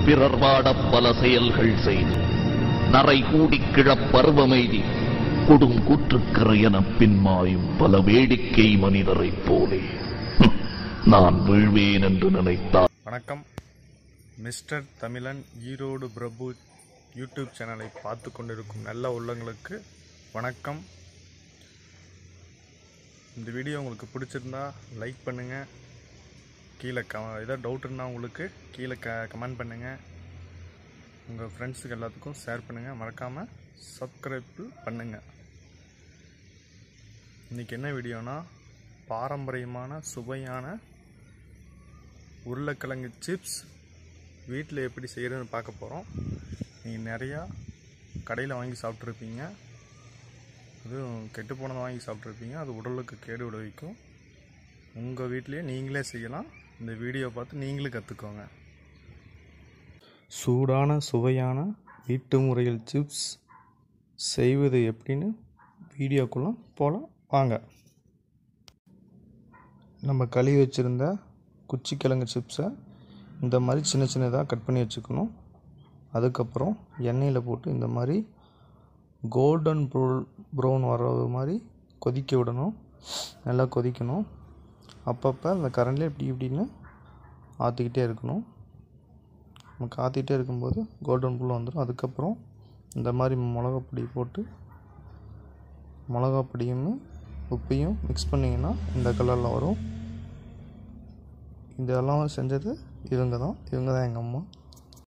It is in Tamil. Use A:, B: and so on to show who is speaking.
A: பிறர் வாடப் பல செயல்கள் செய்து நரை கூடிக் கிழப் பருவமெய்தி கொடுங்கூற்றுக்கரை எனப் பின்மாயும் பல வேடிக்கை மனிதரைப் போலே ஹம், நான் வீழ்வேன் என்று நினைத்தார்
B: வணக்கம் மிஸ்டர் தமிழன் ஈரோடு பிரபு யூடியூப் சேனலை பார்த்து கொண்டிருக்கும் நல்ல உள்ளங்களுக்கு வணக்கம் இந்த வீடியோ உங்களுக்கு பிடிச்சிருந்தா லைக் பண்ணுங்கள் கீழே க ஏதாவது டவுட் இருந்தால் உங்களுக்கு கீழே க கமெண்ட் பண்ணுங்கள் உங்கள் ஃப்ரெண்ட்ஸுக்கு எல்லாத்துக்கும் ஷேர் பண்ணுங்கள் மறக்காமல் சப்ஸ்கிரைப் பண்ணுங்கள் இன்றைக்கி என்ன வீடியோனா பாரம்பரியமான சுவையான உருளைக்கிழங்கு சிப்ஸ் வீட்டில் எப்படி செய்கிறதுன்னு பார்க்க போகிறோம் நீங்கள் நிறையா கடையில் வாங்கி சாப்பிட்ருப்பீங்க அதுவும் கெட்டு போனதை வாங்கி சாப்பிட்ருப்பீங்க அது உடலுக்கு கேடு விளைவிக்கும் உங்கள் வீட்லேயே நீங்களே செய்யலாம் இந்த வீடியோ பார்த்து நீங்களும் கற்றுக்கோங்க சூடான சுவையான வீட்டு முறையில் சிப்ஸ் செய்வது எப்படின்னு வீடியோக்குள்ளே போகலாம் வாங்க நம்ம கழுவி வச்சுருந்த குச்சிக்கிழங்கு சிப்ஸை இந்த மாதிரி சின்ன சின்னதாக கட் பண்ணி வச்சுக்கணும் அதுக்கப்புறம் எண்ணெயில் போட்டு இந்த மாதிரி கோல்டன் ப்ரௌ ப்ரௌன் வர்றது மாதிரி கொதிக்க விடணும் நல்லா கொதிக்கணும் அப்பப்போ அந்த கரண்டில் இப்படி இப்படின்னு ஆற்றிக்கிட்டே இருக்கணும் நமக்கு ஆற்றிக்கிட்டே இருக்கும்போது கோல்டன் ப்ரௌன் வந்துடும் அதுக்கப்புறம் இந்த மாதிரி மிளகா பொடி போட்டு மிளகா பொடியும் உப்பையும் மிக்ஸ் பண்ணிங்கன்னா இந்த கலரில் வரும் இதெல்லாம் செஞ்சது இவங்க தான் இவங்க தான் எங்கள் அம்மா